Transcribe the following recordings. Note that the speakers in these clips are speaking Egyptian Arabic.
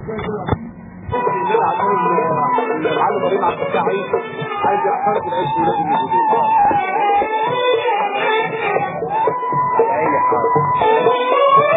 المعلم ابراهيم عبد الفتاح عيسى عايز يحترق العيش ولاد الموجودين عيني حاضر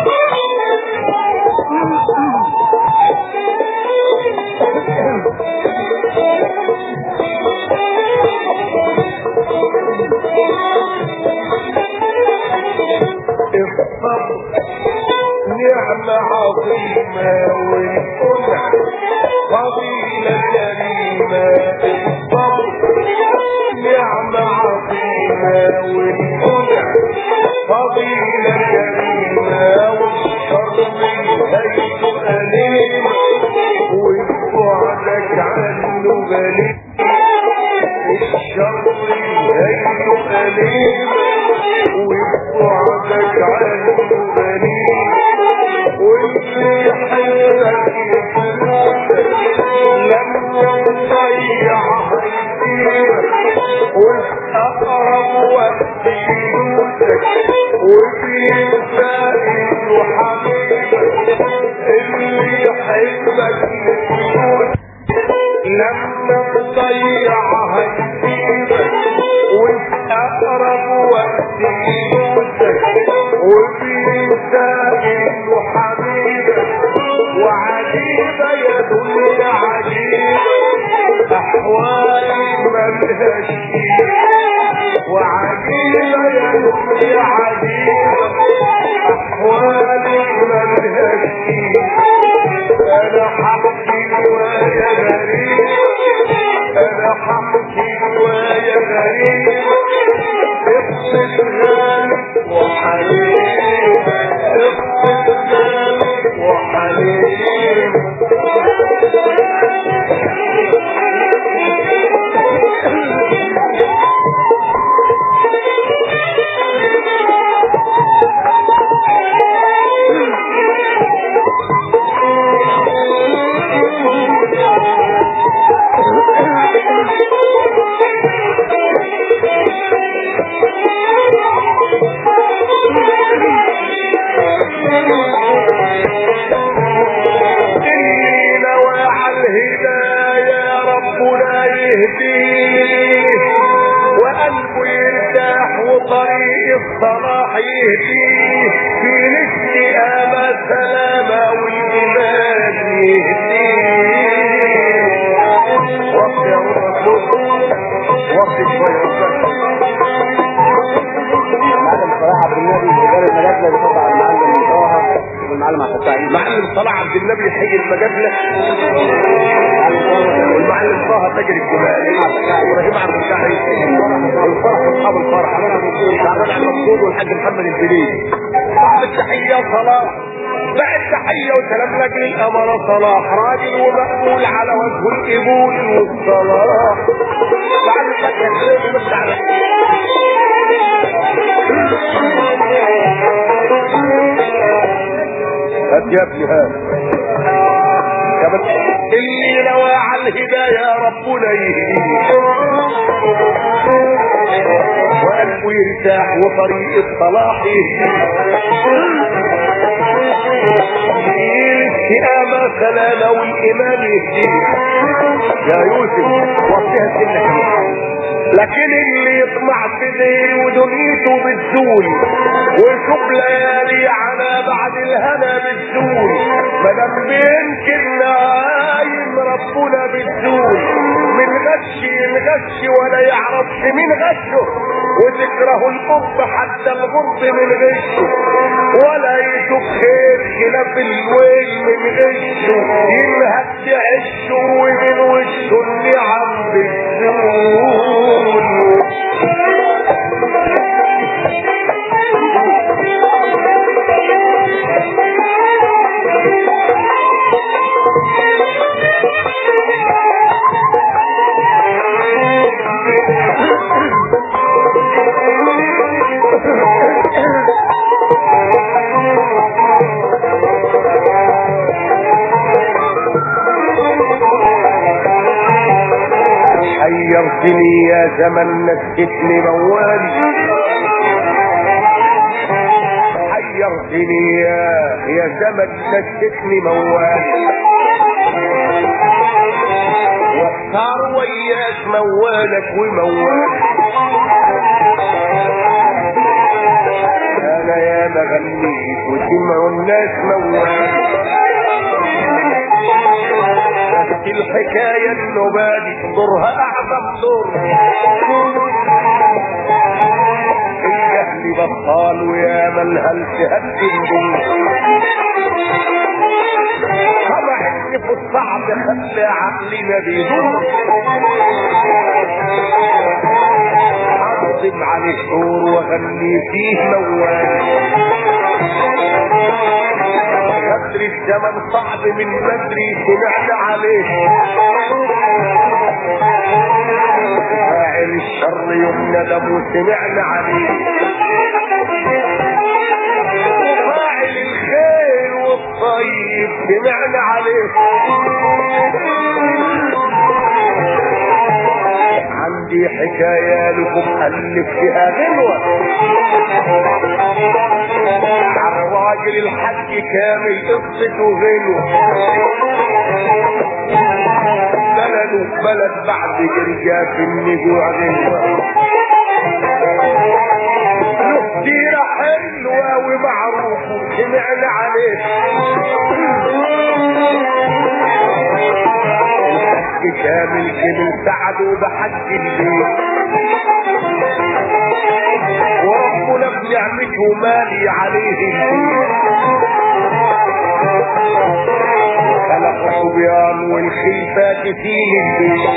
الصبر نعمة عظيمة والسنة فضيلة كريمة الصبر نعمة عظيمة والسنة فضيلة كريمة والشر هيت أليم وبعدك عنه بليد الشر هيت أليم وبعدك عنه بليد واللي يحبك يفلوسك لما تضيع هيديك والأقرب وقت يدوسك وبينسى إنه حبيبك اللي يحبك يفلوسك لما تضيع هيسيبك وانت اقرب وقت يدوسك وبينسى انه حبيبك وعجيبة يا دنيا عجيبة احوالي ملهاش فيه وعجيبة يا دنيا عجيبة احوالي ملهاش فيه انا حبكي رواية غريبة انا حبكي رواية غريبة قصة غالي وحليم قصة غالي وحليم اللي نوى على الهداية ربنا يهديه وقلبه يرتاح وطريق الصلاح يهديه في الاستقامة سلامة والإيمان يهديه وقت يا رسول وقت شوية المعلم صلاح عبد النبي رجال المجازة بيطلع على المعلم طه والمعلم عبد الفتاح عيسى معلم صلاح عبد النبي حي المجابلة والمعلم طه تاجر الجمال ابراهيم عبد الفتاح عيسى الفرح اصحاب الفرح شعبان عبد المقصود والحاج محمد الجليل بعد التحية صلاح بعد تحية وسلام لك للأمانة صلاح راجل ومقبول على وجه القبول والصلاح بعد التحية بس على هات يا ابني هات يا بس اللي نوى على الهداية ربنا يهديه وقلبه يرتاح وطريق الصلاح يهديه الاستقامة سلامة والإيمان يهديه يا يوسف وصيها سنك لكن اللي يطمع في دين ودنيته بتزول ويشوف ليالي على بعد الهنا بتزول مدام بينكر نايم ربنا بتزول من غش الغش ولا يعرفش مين غشه وتكره الحب حتى الغرب من غشه ولا يشوف خير خلاف الويل من غشه ينهد عشه ومن وشه النعم بتزول حيرتني يا زمن نسيتني موالي حيرتني يا يا زمن نسيتني موالي صار وياك موالك وموالك انا يا ما غنيت وسمعوا الناس موالك بس الحكاية انه بادي دورها اعظم دور الجهل بطال ويا من هل تهدم طبع ان في الصعب خلى عقلنا بيدور اعظم عن الشهور واغني فيه موال قدر الزمن صعب من بدري سمعت عليه فاعل الشر يوم ندم وسمعنا عليه فاعل الخير والطيب سمعنا عليه عندي حكاية لكم ألف فيها غنوة عن راجل الحج كامل قصته غنوة بلده بلد بعد جرجاف النجوع غنوة له سيرة حلوة ومعروف سمعنا عليه الحج كامل كمل سعده بحج البيت وربنا بنعمته مالي عليه البيت خلق صبيان والخلفات فيه البيت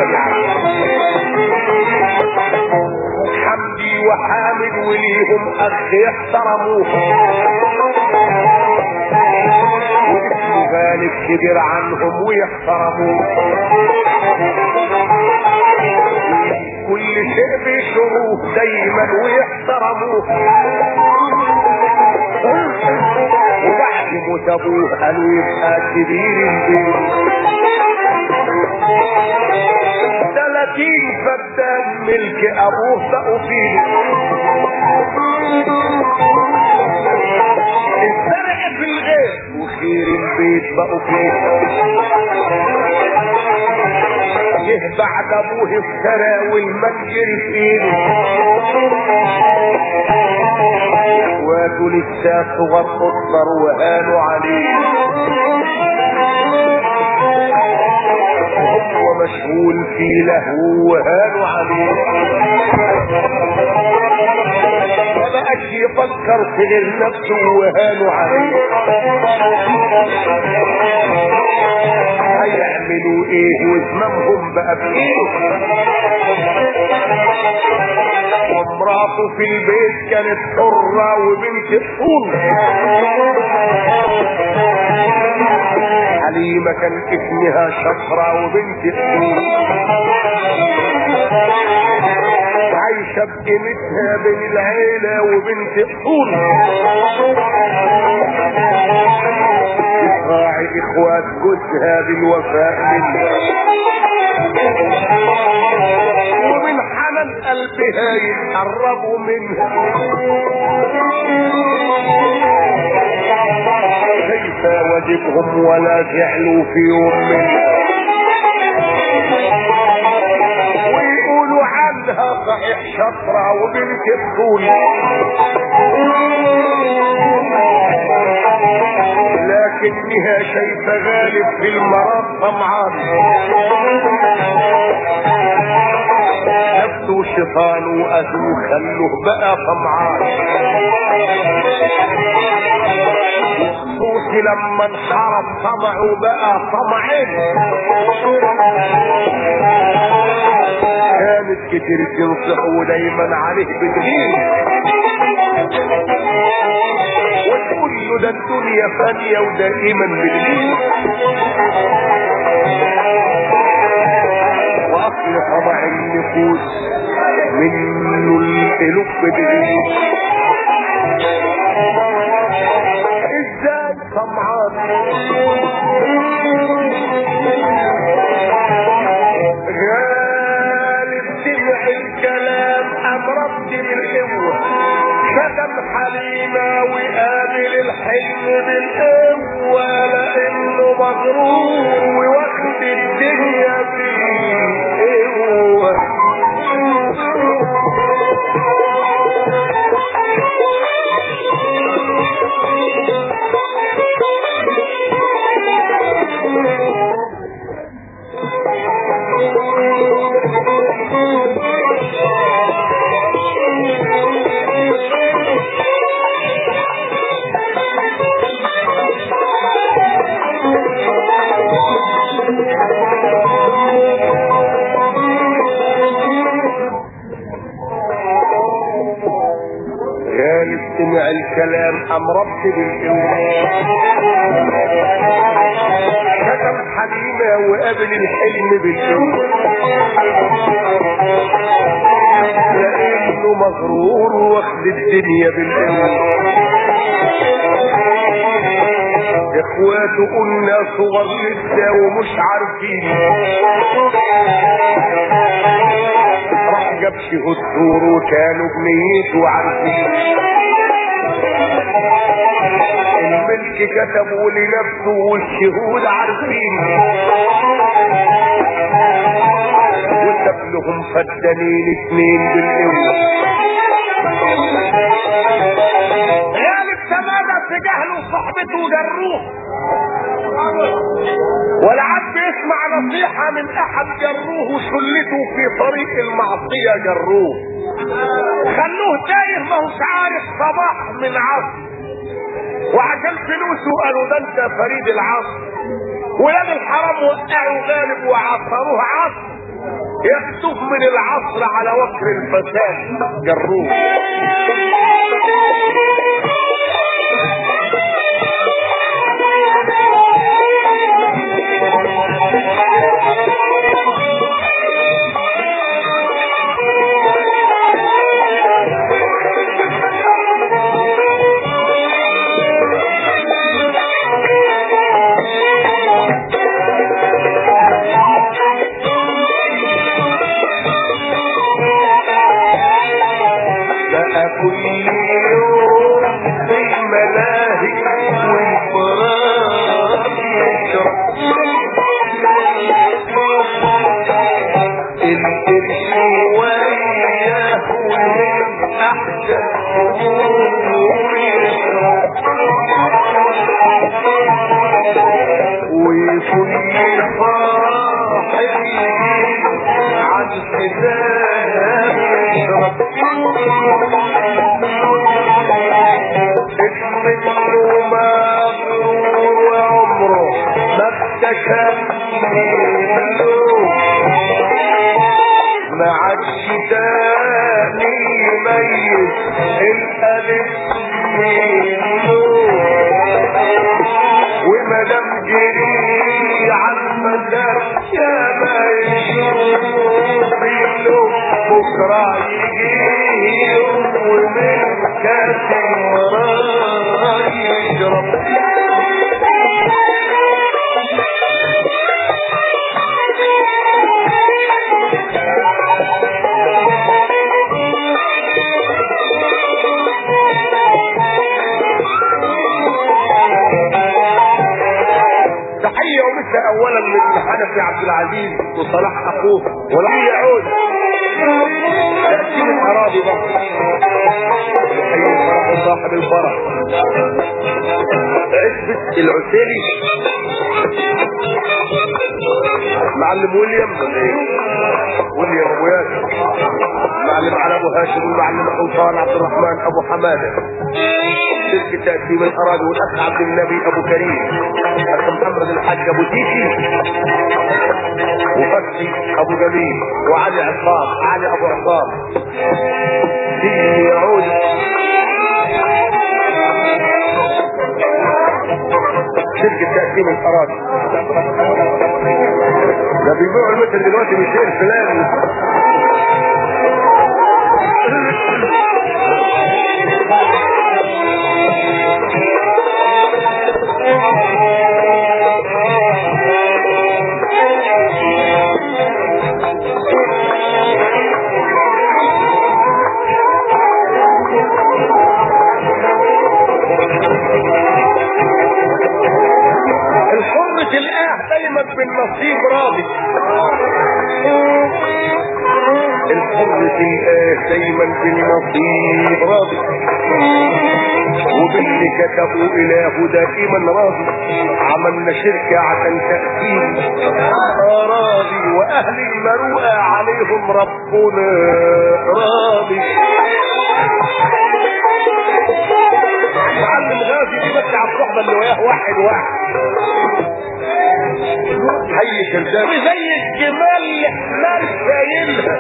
حمدي وحامد وليهم اخ يحترموه واسمه غالب كبير عنهم ويحترموه كل شيء بيشروه دايما ويحترموه وبعد موت ابوه قالوا يبقى كبير البيت ثلاثين فدان ملك ابوه بقوا فيه الزرع في الغير وخير البيت بقوا فيه جه بعد ابوه الثرى والمتجر في ايده اخواته لسه صغر قصر وهانوا عليه هو مشغول في لهو وهانوا عليه ما بقاش يفكر في غير نفسه وهانوا عليه هيعملوا ايه وزمامهم بقى بايه ومراته في البيت كانت حرة وبنت الطول حليمة كان اسمها شفرة وبنت الطول عايشة بقيمتها بين العيلة وبنت الطول راعي اخوات جوزها بالوفاء منها ومن حنان قلبها يتقربوا منها كيف واجبهم ولا فعلوا في يوم منها ويقولوا عنها صحيح شطرة وبنت الطول لكنها شايفة غالب في المرض طمعان نفسه شيطان وأذوه خلوه بقى طمعان خصوصي لما انحرف طمعه بقى طمعين كانت كتير تنصحه دايما عليه بتغير وتقول له ده الدنيا فانية ودائما بالليل واصل طبع النفوس منه القلوب بتغير ازاي طمعان غالب سمع الكلام امرت بالقوه شتم حليمة وقابل الحلم بالقوة لانه مغرور وواخد الدنيا فيه ام ربي بالقوة كتب حليمة وقابل الحلم بالقوة لانه مغرور واخد الدنيا بالقوة اخواته قلنا صغر لسه ومش عارفين راح جاب شهود دور وكانوا بنيته عارفين الملك كتبوا لنفسه والشهود عارفين وساب لهم فدانين اتنين بالقوه عيال السمادة تجاهلوا صحبته وجروه ولا عاد يسمع نصيحة من أحد جروه وشلته في طريق المعصية جروه خلوه تايه ما هوش عارف صباح من عصر وعشان فلوسه قالوا ده انت فريد العصر ولاد الحرام وقعوا غالب وعصروه عصر يكتب من العصر على وكر الفساد جروه بقى كل يوم في الملاهي والفراغ يشرب القرش وياه ومن احسن امور يشرب وكل فرح يجيب عن حساب يشرب منه مغرور وعمره ما افتكرني ما عادش تاني يميز الألف منه وما دام جري على المدار يا ما يشوف له بكره يجي يوم ومن كاس وراه يشرب تحية ومثل اولا من حنفي عبد العزيز وصلاح اخوه ولم يعود يأتي من اراضي مصر تحية الفرح وصاحب الفرح عزبة العسيلي معلم ويليام ولا ايه؟ ويليام ابو ياسر معلم على ابو هاشم والمعلم سلطان عبد الرحمن ابو حماده شركة تأتي من أراضي والأخ عبد النبي أبو كريم أخ محمد الحاج أبو تيشي وفتحي أبو جميل وعلي عصام علي أبو عصام دي يعود شركة تقسيم الأراضي ده بيبيعوا المتر دلوقتي بشير فلان الحر تلقاه دايما بالنصيب راضي الحر تلقاه دايما بالنصيب راضي وباللي كتبوا اله دائما راضي عملنا شركة عشان تأثير راضي واهل المروءة عليهم ربنا راضي معلم غازي دي بس على الصحبة اللي وياه واحد واحد حي كذاب زي الجمال اللي حمال شايلها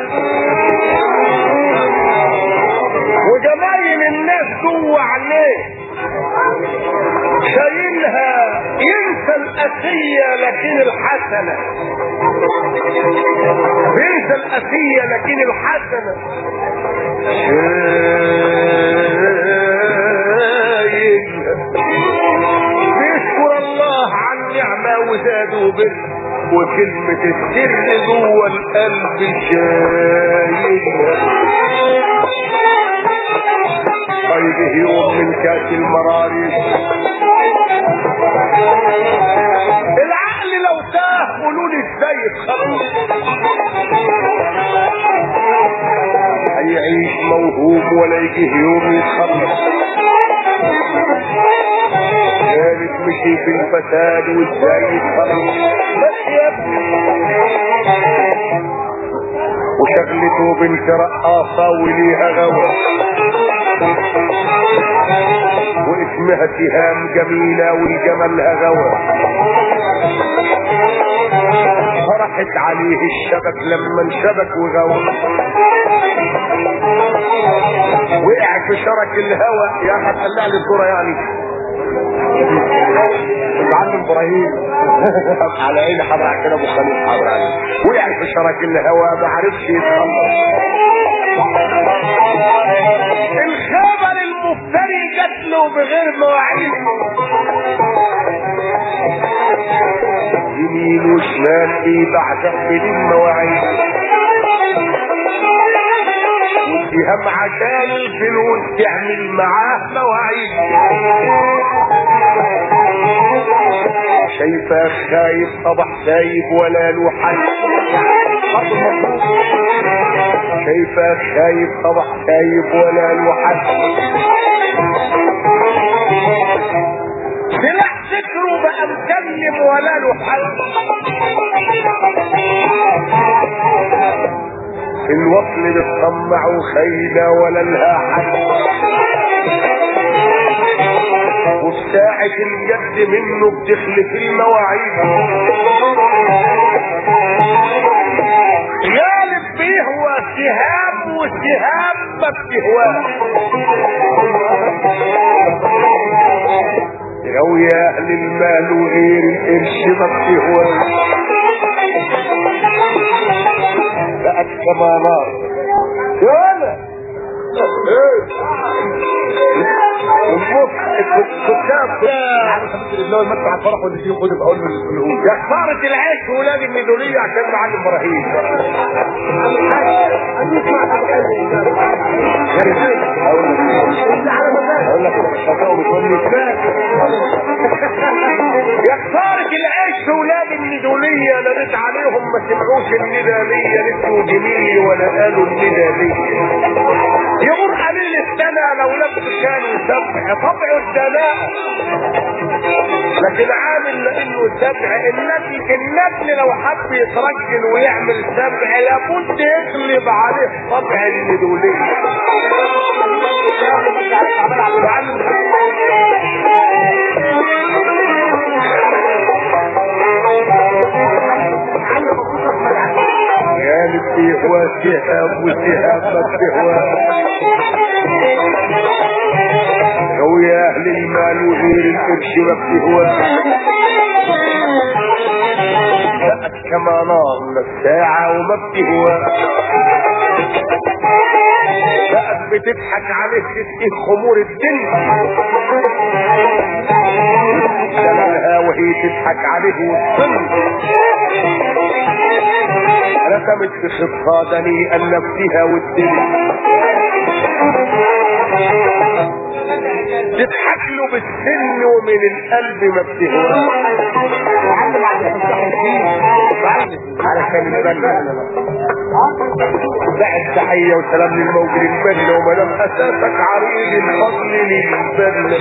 وجمايل الناس جوه عليه شايلها ينسى الأسية لكن الحسنة ينسى الأسية لكن الحسنة شايلها بيشكر الله على النعمة وزادوا به وكلمة السر جوه القلب شايلها طيب يوم من كاس المراري العقل لو تاه قولوا لي ازاي يتخلص هيعيش موهوب ولا يجي يوم يتخلص كانت مشي في الفساد وازاي يتخلص بس يا ابني وشغلته بنت رقاصة وليها غوى واسمها سهام جميلة والجمالها غوى فرحت عليه الشبك لما انشبك وغوى وقع في شرك الهوى يا هتقلع لي الصورة يعني المعلم ابراهيم على عيني حضرتك كده ابو خليل حضر عليه وقع في شرك الهوى ما عرفش يتخلص الخبر المفتري جات له بغير مواعيد يمين وشمال في بعدك بدون مواعيد واتهام عشان الفلوس تعمل معاه مواعيد شايفه خايف صبح سايب ولا له حل شايفه خايف صبح سايب ولا له حل سلاح فكره بقى مكلم ولا له حل في الوصل بتطمع وخيلة ولا لها حل وفي ساعة الجد منه بتخلف المواعيد غالب بيهوى سهام وسهام ما بتهواه لو يا اهل المال وغير القرش ما بتهواه بقت كما نار يلا يا خسارة العيش ولاد الميدولية عشان معلم ابراهيم اقول لك الشقاوة بتقول لي يا خسارة العيش ولاد الميدولية ناديت عليهم ما سمعوش الندالية لسوا جميل ولا قالوا الندالية يمر قليل السنة لو لم كانوا سبع طبع الدلاء لكن عامل لانه سبع النبي النبي لو حب يترجل ويعمل سبع لابد يغلب عليه طبع الندولية قالت بيهوى سهام وسهام ما بتهوى هو يا اهل المال وغير القرش ما بتهوى بقت كما نار الساعة وما بتهوى بقت بتضحك عليه تسقي خمور الدنيا سمعها وهي تضحك عليه والسن رسمت في خطها دنيئا نفسها والدنيا تضحك له بالسن ومن القلب ما بتهوى علشان البنا بعد تحية وسلام للموجود البنا ومدام اساسك عريض الفضل للبنا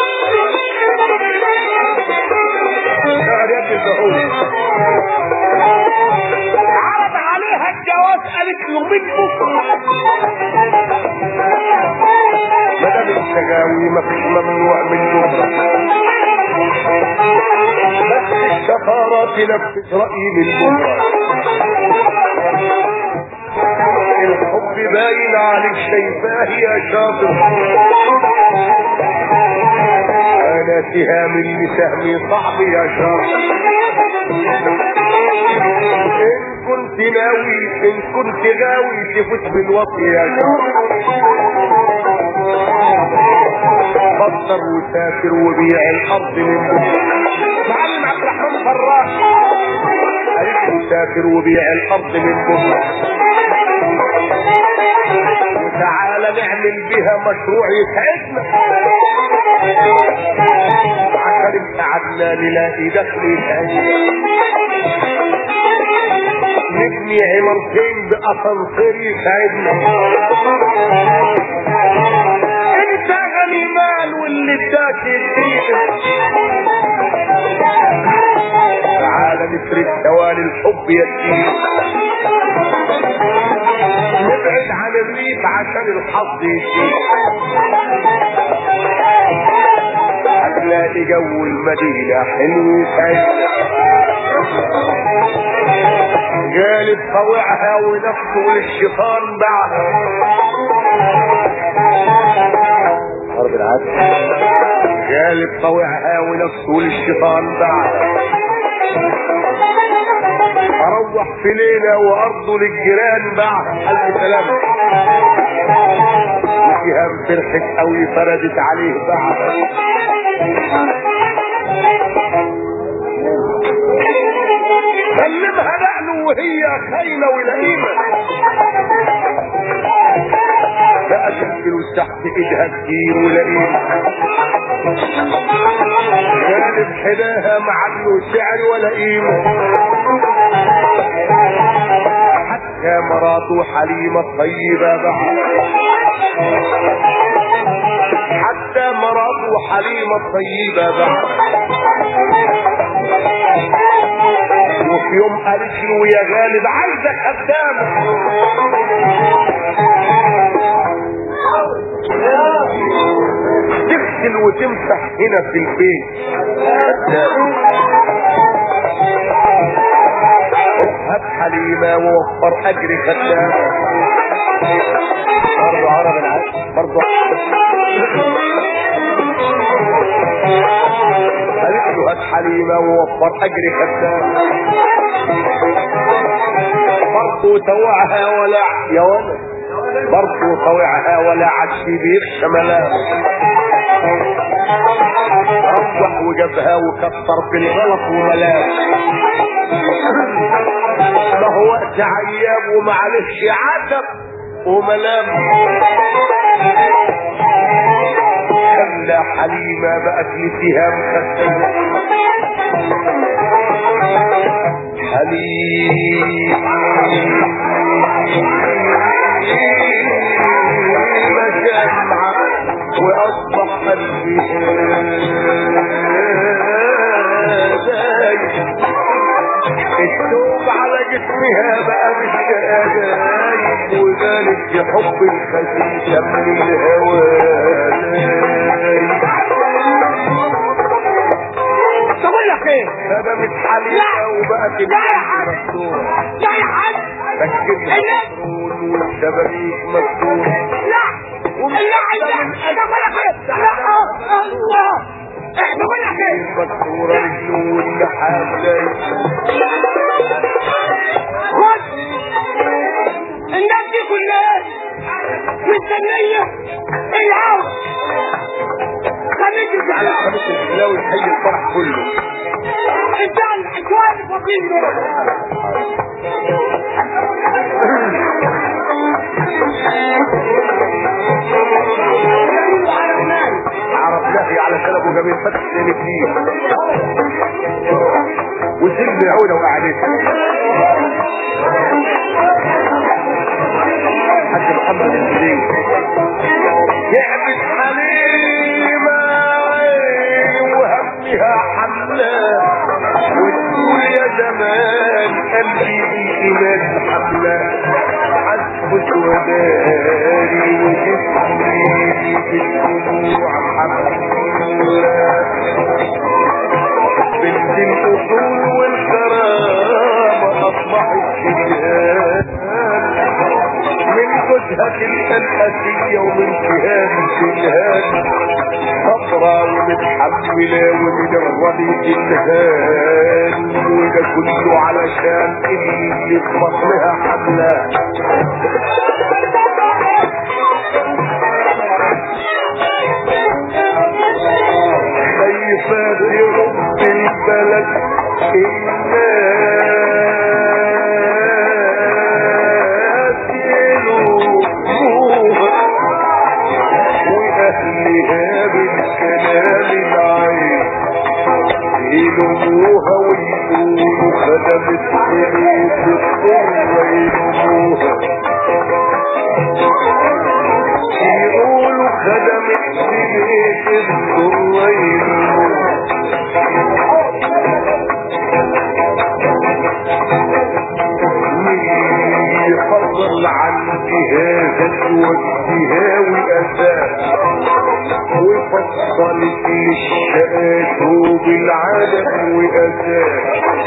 عرض عليها الجواز قالت له من بكره مدام التجاوي ما فيش ممنوع من بكره بس الشفارة تنفذ رأيي من بكره الحب باين عليك شايفاه يا شاطر انا سهام اللي سهمي صعب يا شر ان كنت ناوي ان كنت غاوي تفوت بالوطي يا شر فكر وسافر وبيع الارض من بكره معلم عبد الرحمن فراش قالت له سافر وبيع الارض من بكره وتعالى نعمل بها مشروع يسعدنا عشان قعدنا نلاقي دخل يسعدنا نبني عمارتين باسانسير يساعدنا انت غني مال واللي اداك يديك تعالى نفرد ثواني الحب يديك نبعد عن الريف عشان الحظ يجيك هتلاقي جو المدينة حلو يسعدنا جالب طوعها ونفسه للشيطان باعها حرب العدل جالب طوعها ونفسه للشيطان باعها اروح في ليلة وارضه للجيران باعها الف سلامة وسهام فرحت قوي فردت عليه باعها سلمها نقله وهي خاينة ولئيمة بقى الفلوس تحت ايدها كتير ولئيمة غالب حداها مع انه سعر ولا قيمة حتى مراته حليمة طيبة بعد حتى مراته حليمة طيبة بعد وفي يوم قالت له يا غالب عايزك خدامة تغسل وتمسح هنا في البيت هات حليمة ووفر أجر خدام برضه عرب العدل برضه قالت له هات حليمة ووفر أجر خدام برضه توعها ولا يا ولد برضه طوعها ولا عدش بيخشى ملام روح وجابها وكسر في الغلط وملام ما هو وقت عياب ومعلش عتب وملام خلى حليمة بقت لسهام خدامة حليم جمع واصبح قلبي دايم الثوب على جسمها بقى مش دايم وذلك بحب الخسيسة من الهوى بقول لك ايه خدمت حليمة وبقت لا يا حاج مفتوحة لا يا حاج ركبنا البترول والشبابيك مفتوحة لا لا لا بقول لك ايه لا الله احنا بقول لك ايه المكسورة رجله واللحام دايم خد الناس دي كلها مستنية العون خليك على الزعلان خميس الحلاوي حي الفرح كله انت الحكوان فاضيين دول عرفناه على شرب وجميل فتح سنين كتير وسلم العودة وقعدتها حاج محمد الجليل يعبد حليمة عيني وهمها حملة وتقول يا زمان قلبي إيمان حملة حسبك وداري وجسمي في الدموع حملة بنت الأصول والكرامة أصبحت شجاع من جثة الأسية ومن شهاد الجهاد صبرة ومتحملة البلاوي من الربيع الهان وده كله علشان اللي في بطنها حملة خايفة ترد البلد الناس يلوموها وأهلها بالكلام العين يلوموها ويقولوا خدمت بيت الضرة يلوموها يقولوا خدمت بيت الضرة يلوموها يفضل عن جهازك والجهاوي أساس وفصلت للشقات وبالعدد وأساس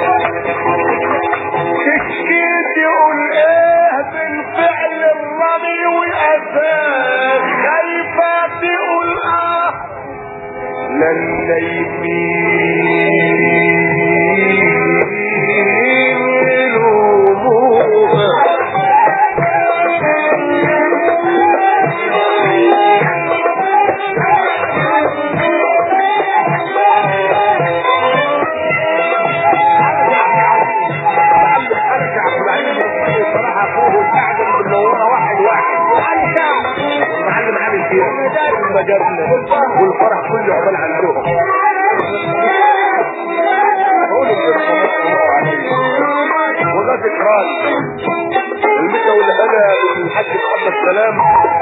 تشكيت يقول ايه بالفعل الرمي وأساس خايفة تقول اه لن يلوموها صراحة اخوه الاعظم بالنورة واحد واحد المعلم عامل فيها مجالنا والفرح كله عمال عندهم قولوا كده الله عليه وده ذكران المكة والهنا الحاج محمد سلام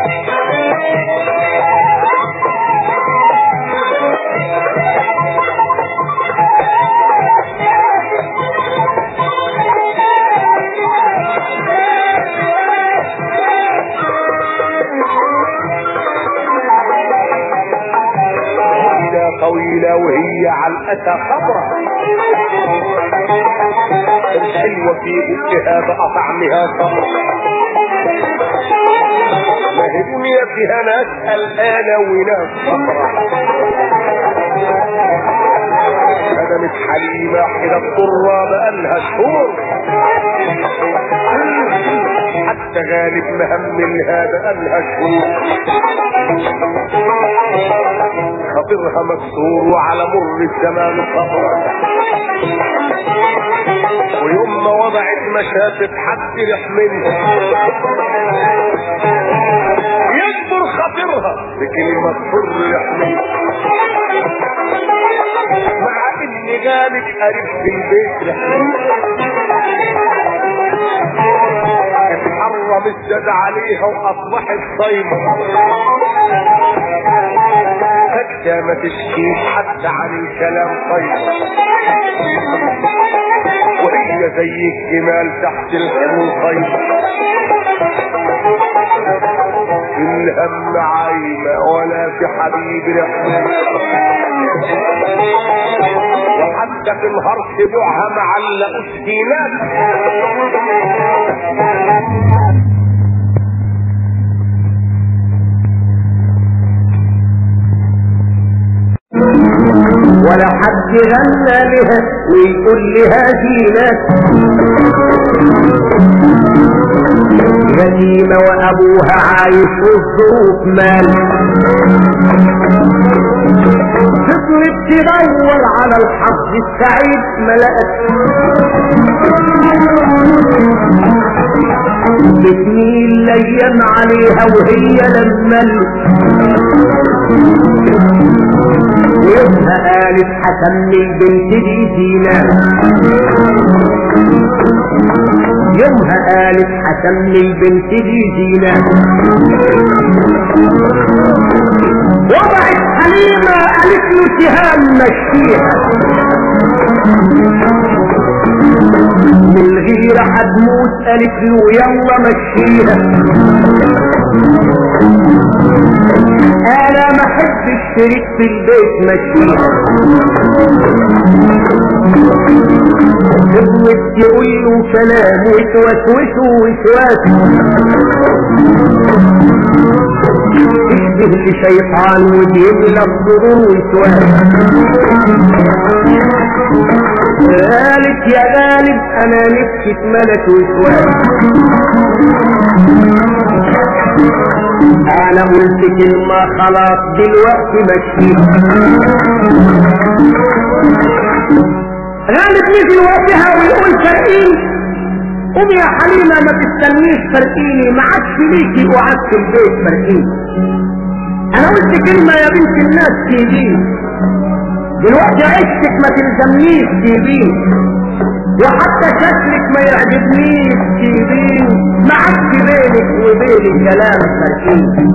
طويلة طويلة وهي على الأسى خضرة الحلوة في بكها بقى طعمها صبر ما هي دنيا فيها ناس قلقانة وناس صبرة خدمت حليمة حين الضرة بقالها شهور حتى غالب مهملها بقالها شهور خطرها مكسور وعلى مر الزمان صبرا ويوم ما وضعت مشافة حد يحملها يكبر خطرها بكلمة سر يحملها مع ان جالك قريب في البيت يحملها اتحرم الزاد عليها واصبحت صيمة حتى ما تشكيش حتى عن الكلام طيب وهي زي الجمال تحت الحمل طيب الهم عايمة ولا في حبيب رحمة وحتى في الهر سبوعها معلق السينات ولا حد غنى لها ويقول لها زينات يتيمة وأبوها عايش في الظروف مال فضلت تدور على الحظ السعيد ما لقت بتميل الايام عليها وهي لما ويومها قالت هسمي البنت دي زينة يومها قالت هسمي البنت دي زينة وضعت حليمة قالت له سهام مشيها من الغيرة هتموت قالت له يلا مشيها انا ما احبش شريك في البيت مشيها فضلت تقول له كلام وتوسوسه وسواس تشبه لشيطان وتملى الصدور وسواد قالت يا غالب انا نفسي في ملك وسواد انا قلت كلمة خلاص دلوقتي مشيت غالب نزل وقتها ويقول فرقيني قوم يا حليمة ما تستنيش فرقيني ما عادش ليكي وقعدت في البيت فرقيني انا قلت كلمة يا بنت الناس سيبيني دلوقتي عشتك ما تلزمنيش سيبيني وحتى شكلك ما يعجبنيش سيبيني ما عادش بينك وبين الكلام فرقيني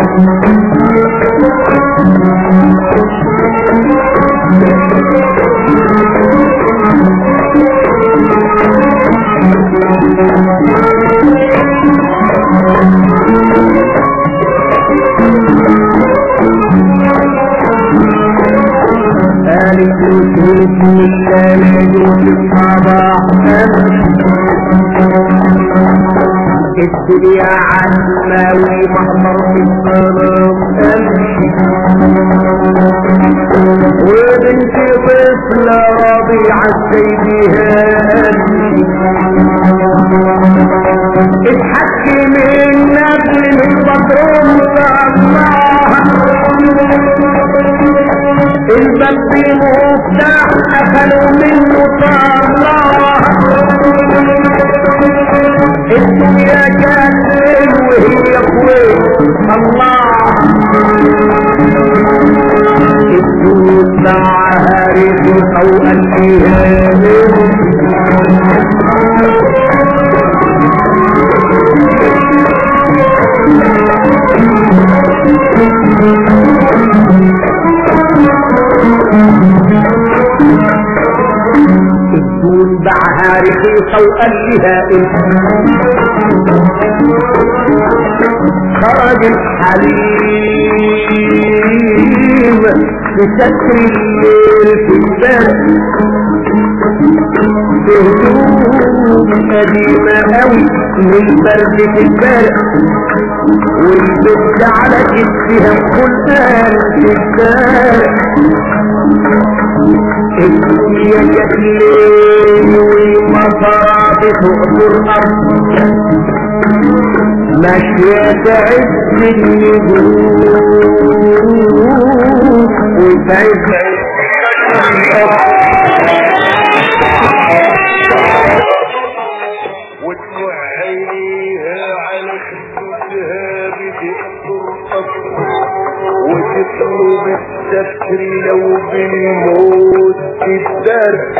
قالت وشوف الثلاث والصباح الدنيا عزمة ومحضر في الصلاة امشي وبنت طفلة رضيعة سيدها امشي اتحكم النبل من بدروم طلعها الباب مفتاح قفلوا منه طلعها الدنيا كانت وهي كويس الله الدنيا باعها رزق وقال فيها الدون باعها رخيصة وقال لها انت خرج الحليم بستر الليل في الباب بهدوء قديمة قوي من البرد في البرد والبنت على كتفها القرآن في الباب الدنيا جت ليل والمطر بتقطر الأرض ماشية تعز النجوم وتعز وتوعيها على خدودها بتقطر وتطلب الستر لو بالموت تدار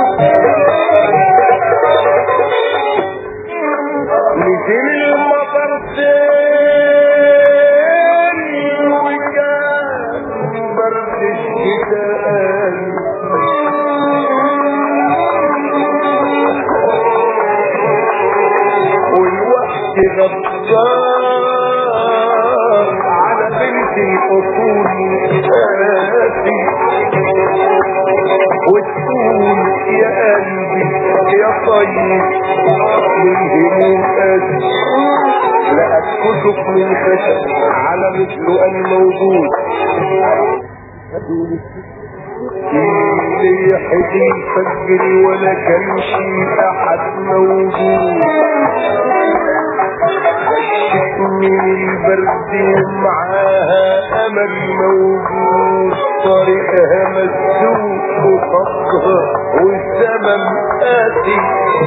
نزل المطر تاني وكان برد الشتاء والوقت غدار على بنت الاصول قاسي وتقول يا قلبي يا طيب والهموم قاسي لقت كتب من خشب على مثله الموجود اللي يحكي الفجر ولا كان شي احد موجود من البرد ومعاها امل موجود طريقها مسدود وخطها والزمن آتي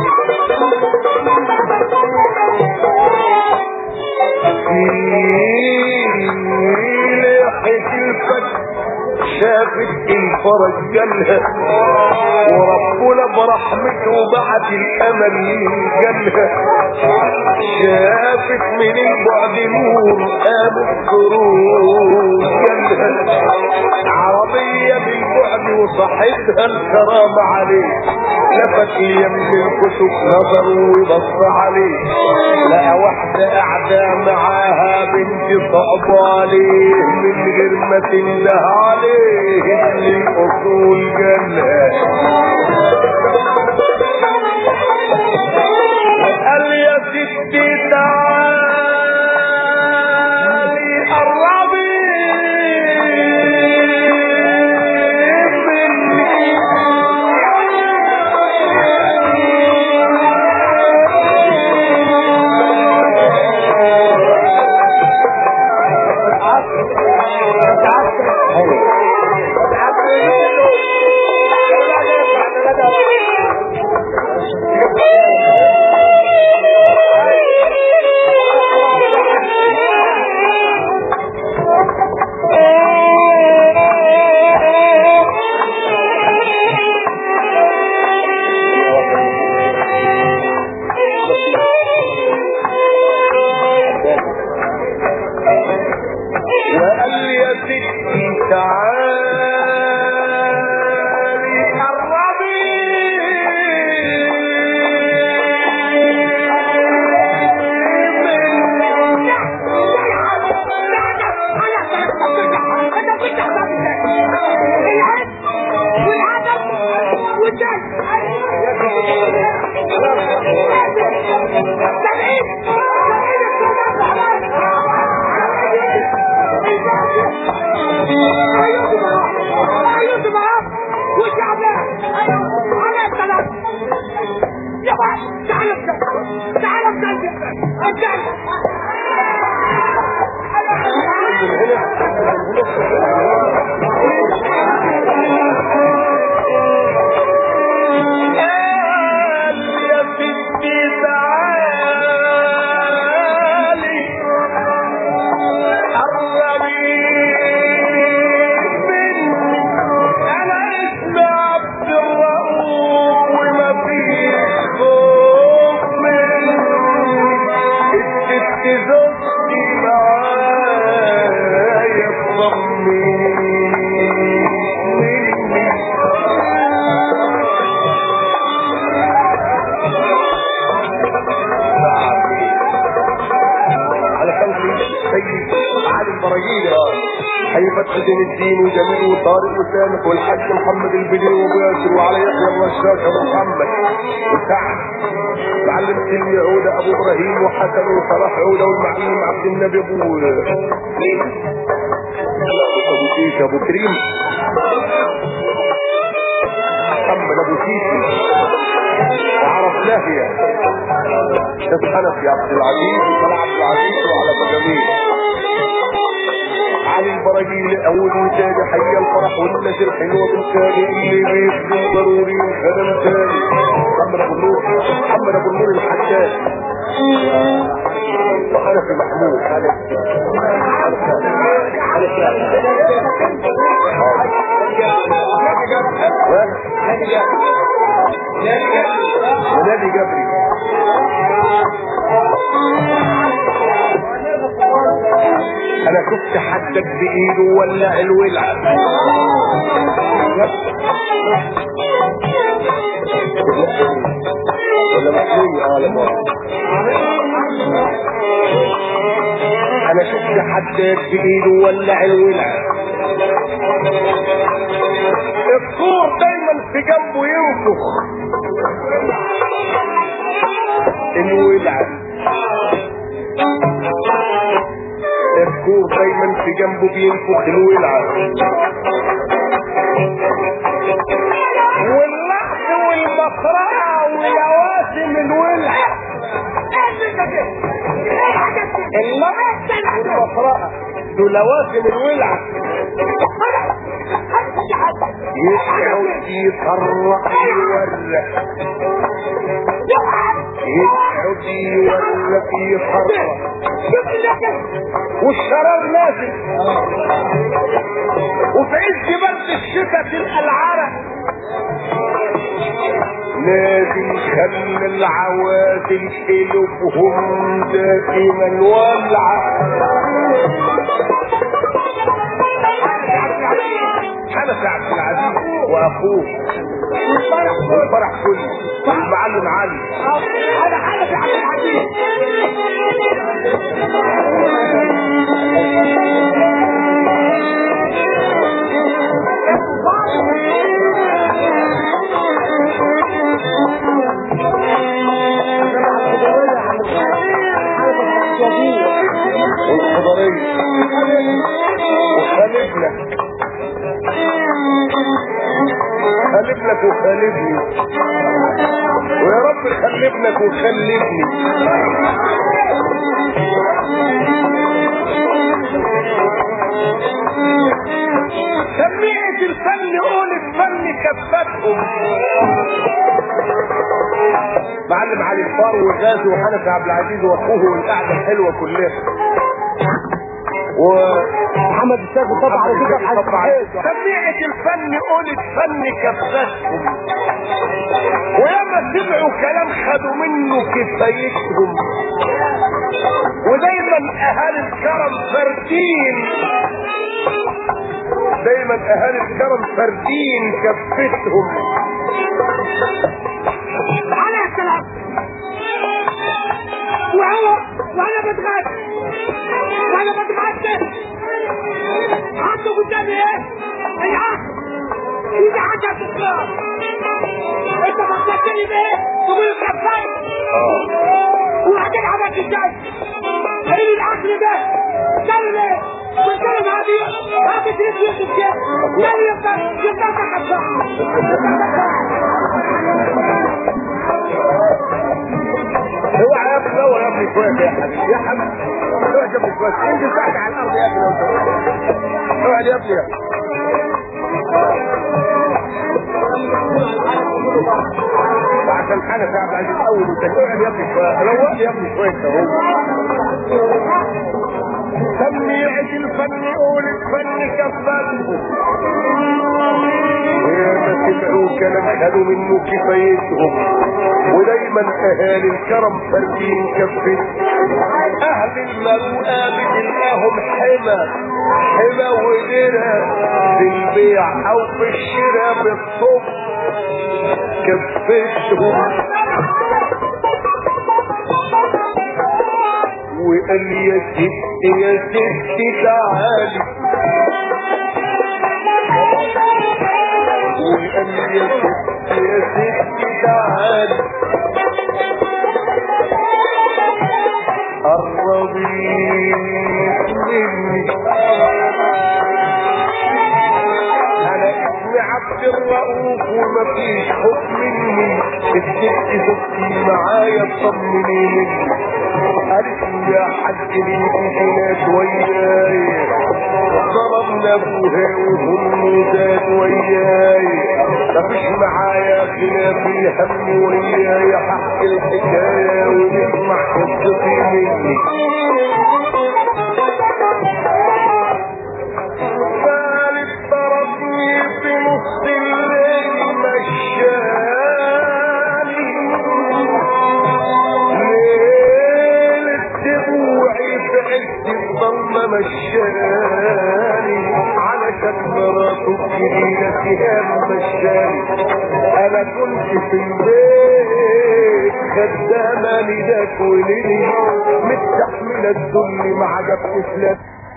في ليحة الفجر شافت الفرج جالها وربنا برحمته بعت الامل جالها شافت من البعد نور قام السرور جالها عربية بالبعد وصحتها الكرامة عليه لفت يم الكتب نظر وبص عليه لقى واحدة قاعدة معاها بنت صعبة عليه من غير ما تنده عليه اللي الأصول جالها قال يا ستي تعالي قال يا ستي تعالي قربي مني انا اسمي عبد الرؤوف وما فيش خوف مني الست زوجتي معايا تطمني مني على خلق سيد علي البراجيل هيفتح دين الدين وجميل وطارق وسامح والحاج محمد البدير وابو ياسر وعلى يحيى الرشاش ابو محمد وسعد معلم سلمي عودة ابو ابراهيم وحسن وصلاح عودة والمعلم عبد النبي ابو ابو سيف ابو كريم محمد ابو سيسي وعرفناه يا شيخ حنفي عبد العزيز وطلع عبد العزيز وعلى قدميه علي البراجيل اول وتاني حي الفرح والناس الحلوه بالتالي اللي بيخدم ضروري وخدم تاني محمد ابو النور محمد ابو النور الحداد وحنفي محمود ونادي جبري انا شفت حدك بايده ولع الولع ولا مخلوق اه لا انا شفت حدك بايده ولع الولع الطور دايما في جنبه ينفخ الولع الكور دايما في جنبه بينفخ الولعة واللحظ والمقرعة ولواسم الولعة اللحظ والمقرعة دول لواسم الولعة يقعد يفرق يورق يقعد يورق يفرق والشرار نازل وفي عز برد الشتاء تلقى العرق نادي خل العوادل قلوبهم دائما ولعة حنفي عبد العزيز واخوه والفرح كله والمعلم علي انا حنفي عبد العزيز والخضرية وخالفنا خالفنك وخالفني ويا رب خلفنك وخلفني سميعة الفن قول الفن كفتهم معلم علي الفار وغازي وحنفي عبد العزيز واخوه والقعده الحلوه كلها و محمد الشاذ طبعا على فكره طبعا سميعة الفن قول الفن كفتهم ولما سمعوا كلام خدوا منه كفايتهم ودايما اهالي الكرم فردين دايما اهالي الكرم فردين كفتهم على السلام وهو وانا بتغدى وانا بتغدى عنده قدامي ايه؟ العقل اذا حاجه تتغير علي بيه تقول اتخفيت وبعدين عملت ازاي؟ قال لي الاكل ده قال لي قلت له ما دي ما تدري في الشيء قال لي يفضل يفضل اوعى يا ابني اوعى يا ابني شويه يا حبيبي يا حبيبي اوعى يا ابني شويه انت تحت على الارض يا ابني لو سمحت. اوعى يا ابني عشان حاجه يا عبد العزيز اول وثاني اوعى يا ابني شويه روق لي يا ابني شويه اهو سميعة الفن قول الفن كفته ويا ما سمعوا كلام خدوا منه كفايتهم ودايما اهالي الكرم فارقين كفت اهل المروءه بتلقاهم حمى حمى ودرى في البيع او في الشراء بالصف كفتهم وقال يا ست يا ست تعالي وقال يا ست يا ست تعالي قربي مني انا اسمي عبد الرؤوف ومفيش خوف مني الست زوجتي معايا اطمني مني قالت لي يا حاج ليكي جنات وياي ضربنا ابوها وهم زاد وياي مفيش معايا خلاف الهم وياي حق الحكاية ونسمع قصتي مني ثالث ضربني في نص الليل مشاني ليل الدموعي في عز الضلمة مشاني علشان مراته الجديدة سهام مشاني انا كنت في البيت خدامة لداك ولدي مستحملة الذل ما عجبتش لا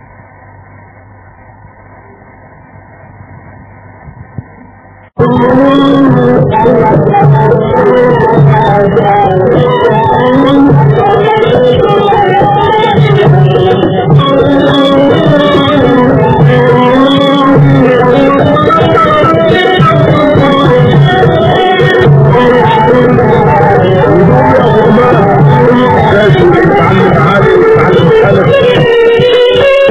لازم تتعلم عالي وتتعلم حالك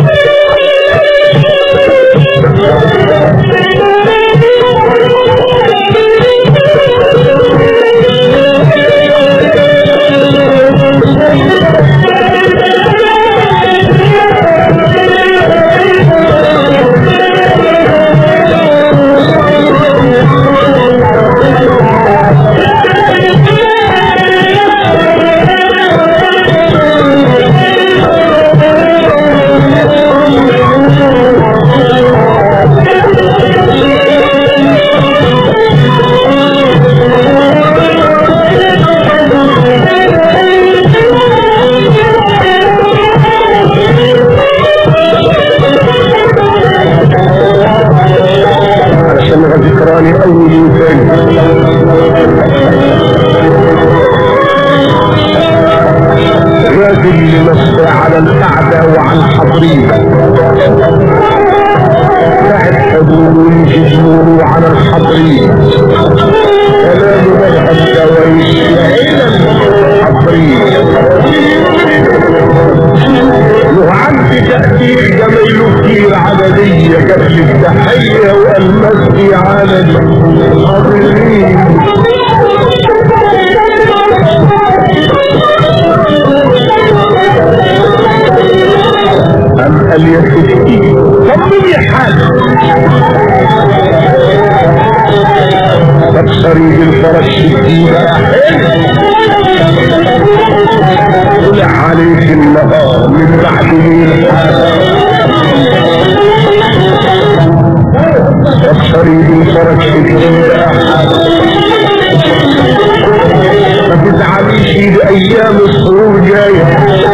علشان ذكراني اول وثاني راجل لمسه على القعدة وعلى الحضرين بعد حضور ويجي على الحضرين كلام مذهب دوايش العلم الحضرين له عندي تأثير جميله كتير عددية قبل التحية والمسي على الحاضرين أم قال يا ستي طمني حالك تكسري بالفرش الجديدة يا حلو طلع عليك النهار من بعد ليل تكسري بالفرش الجديدة يا حلو ما تزعليش بأيام السرور جاية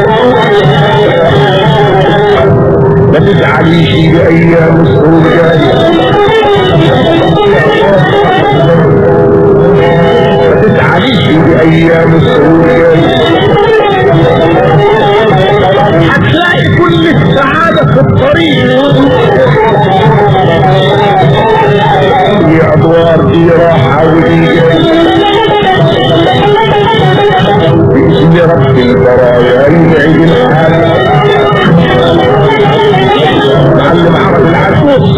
ما تزعليش بأيام السرور جاية ما تزعليش ايام السعودية هتلاقي كل السعادة في الطريق دي ادوار دي راحة ودي جاي بإذن رب البرايا ينعي الحال معلم عرب العدو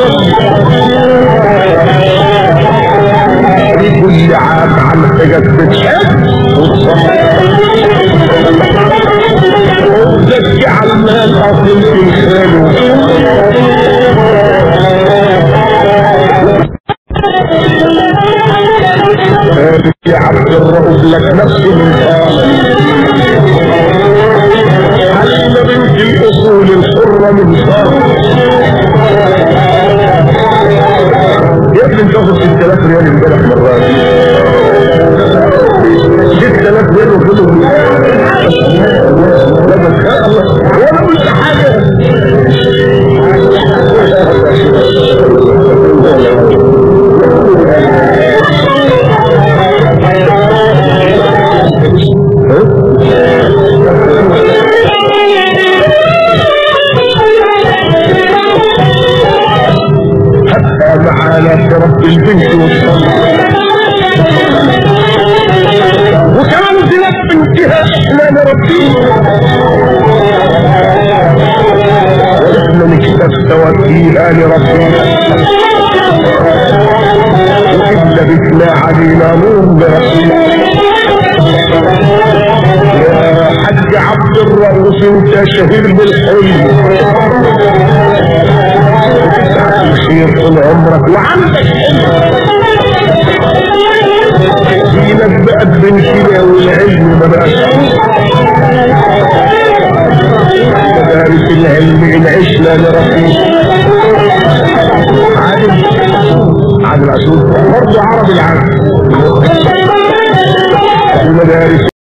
في كل عام عم تجدد حب وزكي على المال اصل في خاله يا عبد الرؤوف لك نفسه من علم بنت الاصول الحرة من صار يا ابني انت واخد 6000 ريال امبارح مرات 6000 ريال وفضل لا بس الله وانا قلت حاجه حتى معانا رب البنت والصلاة وكمان زلت بنتها احنا نربيه ونحن نكتب توكيها لربنا وإن لبثنا علينا نور يا حاج عبد الرؤوف انت شهير بالحلم وتسعة الخير طول عمرك وعندك دينك بقى بين كده والعلم ما بقاش مدارس العلم ان عشنا لرفيق عادل عادل عاشور برضه عربي العادل المدارس